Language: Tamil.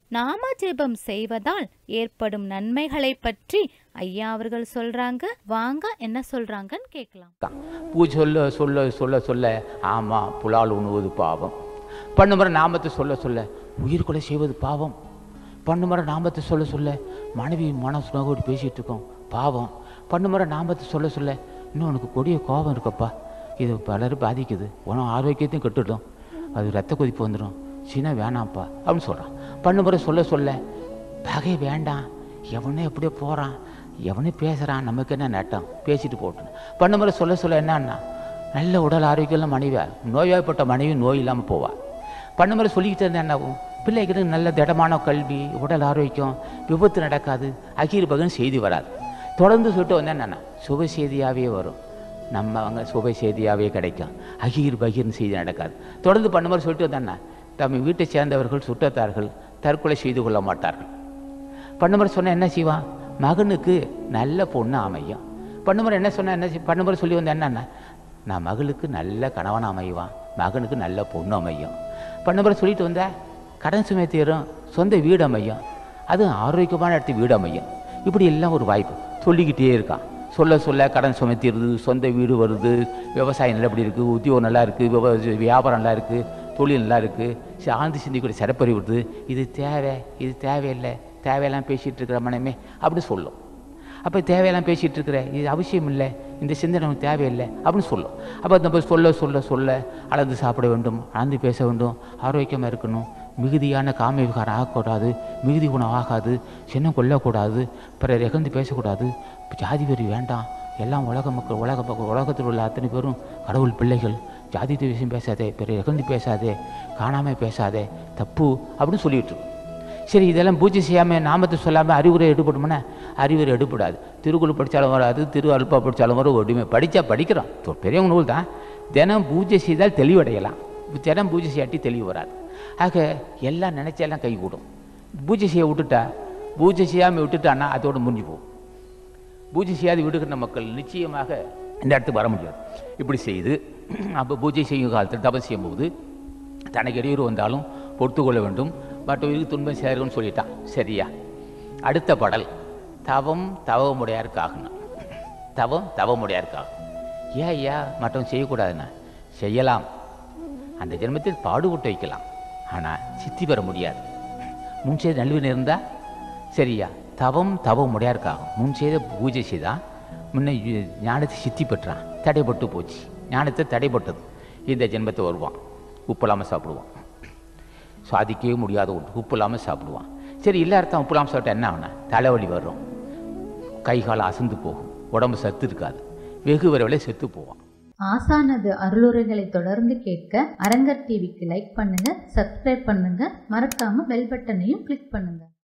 நாம ஜெபம் செய்வதால் ஏற்படும் நன்மைகளை பற்றி ஐயா அவர்கள் சொல்றாங்க வாங்க என்ன சொல்றாங்கன்னு கேட்கலாம் பூ சொல்ல சொல்ல சொல்ல சொல்ல ஆமாம் புலால் உண்ணுவது பாவம் பண்ணுமுறை நாமத்தை சொல்ல சொல்ல உயிர் கொலை செய்வது பாவம் பண்ணுமுறை நாமத்தை சொல்ல சொல்ல மனைவி மனசு நோக்கோடி பேசிகிட்டு இருக்கோம் பாவம் பண்ணுமுறை நாமத்தை சொல்ல சொல்ல இன்னும் உனக்கு கொடிய கோபம் இருக்கப்பா இது பலரும் பாதிக்குது உனக்கு ஆரோக்கியத்தையும் கெட்டுடும் அது ரத்த கொதிப்பு வந்துடும் சீனா வேணாம்ப்பா அப்படின்னு சொல்கிறான் பண்ணுமுறை சொல்ல சொல்ல பகை வேண்டாம் எவனே எப்படியோ போகிறான் எவனே பேசுகிறான் நமக்கு என்ன நட்டம் பேசிட்டு போட்டோம் பண்ணுமுறை சொல்ல சொல்ல என்னன்னா நல்ல உடல் ஆரோக்கியம் மனைவி நோய்வாய்ப்பட்ட மனைவி நோய் இல்லாமல் போவா பண்ணுமுறை சொல்லிக்கிட்டு இருந்தா என்ன ஆகும் பிள்ளைக்கு நல்ல திடமான கல்வி உடல் ஆரோக்கியம் விபத்து நடக்காது அகீர் பகன் செய்தி வராது தொடர்ந்து சொல்லிட்டு வந்தா என்னன்னா சுப செய்தியாகவே வரும் நம்ம அவங்க சுப செய்தியாகவே கிடைக்கும் அகீர் பகீர்னு செய்தி நடக்காது தொடர்ந்து பண்ணுமுறை சொல்லிட்டு வந்தான்னா தம் வீட்டை சேர்ந்தவர்கள் சுற்றத்தார்கள் தற்கொலை செய்து கொள்ள மாட்டார்கள் பண்ணுமுறை சொன்னால் என்ன செய்வான் மகனுக்கு நல்ல பொண்ணு அமையும் பண்ணுமுறை என்ன சொன்னா என்ன செய்- பண்ணுமுறை சொல்லி வந்த என்னன்னா நான் மகளுக்கு நல்ல கணவன் அமைவான் மகனுக்கு நல்ல பொண்ணு அமையும் பண்ணுமுறை சொல்லிட்டு வந்த கடன் சுமை தீரும் சொந்த வீடு அமையும் அதுவும் ஆரோக்கியமான இடத்து வீடு அமையும் இப்படி எல்லாம் ஒரு வாய்ப்பு சொல்லிக்கிட்டே இருக்கான் சொல்ல சொல்ல கடன் சுமை தீருது சொந்த வீடு வருது விவசாயம் நல்லா எப்படி இருக்குது உத்தியோகம் நல்லா இருக்குது விவ வியாபாரம் நல்லா இருக்குது தொழில் நல்லா இருக்குது ஆழ்ந்து சிந்திக்கூடிய சிறப்பறி வருது இது தேவை இது தேவையில்லை தேவையெல்லாம் பேசிகிட்டு இருக்கிற மனமே அப்படி சொல்லும் அப்போ தேவையெல்லாம் பேசிகிட்டு இருக்கிற இது அவசியம் இல்லை இந்த சிந்தனை நமக்கு தேவையில்லை அப்படின்னு சொல்லும் அப்போ நம்ம சொல்ல சொல்ல சொல்ல அளந்து சாப்பிட வேண்டும் அளந்து பேச வேண்டும் ஆரோக்கியமாக இருக்கணும் மிகுதியான காம விகாரம் ஆகக்கூடாது மிகுதி குணம் ஆகாது சின்னம் கொல்லக்கூடாது பிறர் இகழ்ந்து பேசக்கூடாது ஜாதி வெறி வேண்டாம் எல்லாம் உலக மக்கள் உலக மக்கள் உலகத்தில் உள்ள அத்தனை பேரும் கடவுள் பிள்ளைகள் ஜாதி விஷயம் பேசாதே பிறர் இகழ்ந்து பேசாதே காணாமல் பேசாதே தப்பு அப்படின்னு சொல்லிட்டு இருக்கோம். சரி இதெல்லாம் பூஜை செய்யாமல் நாமத்தை சொல்லாமல் அறிவுரை எடுபடுமானே அறிவுரை எடுபடாது திருக்குறள் படித்தாலும் வராது திரு அல்பா படித்தாலும் வரும் ஒடுமை படித்தா படிக்கிறோம் தொ- பெரியவங்க நூல் தான் தினம் பூஜை செய்தால் தெளிவடையலாம் தினம் பூஜை செய்யாட்டி தெளிவு வராது ஆக எல்லாம் நினைச்செல்லாம் கை கூடும் பூஜை செய்ய விட்டுட்டா பூஜை செய்யாமல் விட்டுட்டான்னா அதோட முடிஞ்சு போகும் பூஜை செய்யாது விடுகின்ற மக்கள் நிச்சயமாக இந்த இடத்துக்கு வர முடியாது இப்படி செய்து அப்போ பூஜை செய்யும் காலத்தில் தபம் செய்யும்போது தனக்கு இடையூறு வந்தாலும் பொறுத்து கொள்ள வேண்டும் மற்றவருக்கு துன்பம் சேரும்னு சொல்லிட்டான் சரியா அடுத்த பாடல் தவம் தவமுடையாருக்காகணும் தவம் தவமுடையாருக்காகும் ஏன் ஐயா மற்றவங்க செய்யக்கூடாதுண்ணா செய்யலாம் அந்த ஜென்மத்தில் பாடுபட்டு வைக்கலாம் ஆனால் சித்தி பெற முடியாது முன் செய்த நல்வினை இருந்தால் சரியா தவம் தவம் முடியாருக்காகும் முன் செய்த பூஜை செய்தான் முன்ன யு- ஞானத்தை சித்தி பெற்றான் தடைப்பட்டு போச்சு ஞானத்தை தடைப்பட்டது இந்த ஜென்மத்தை வருவான் உப்பு இல்லாமல் சாப்பிடுவான் சாதிக்கவே முடியாத ஒன்று உப்பு இல்லாமல் சாப்பிடுவான் சரி இல்லாத உப்பு இல்லாமல் சாப்பிட்டா என்ன ஆகுனா தலைவலி வரும் கை கால் அசந்து போகும் உடம்பு சத்து இருக்காது வெகு விரைவில் செத்து போவான் ஆசானது அருளுரைகளை தொடர்ந்து கேட்க அரங்கர் டிவிக்கு லைக் பண்ணுங்க சப்ஸ்கிரைப் பண்ணுங்க மறக்காம பெல் பட்டனையும் கிளிக் பண்ணுங்க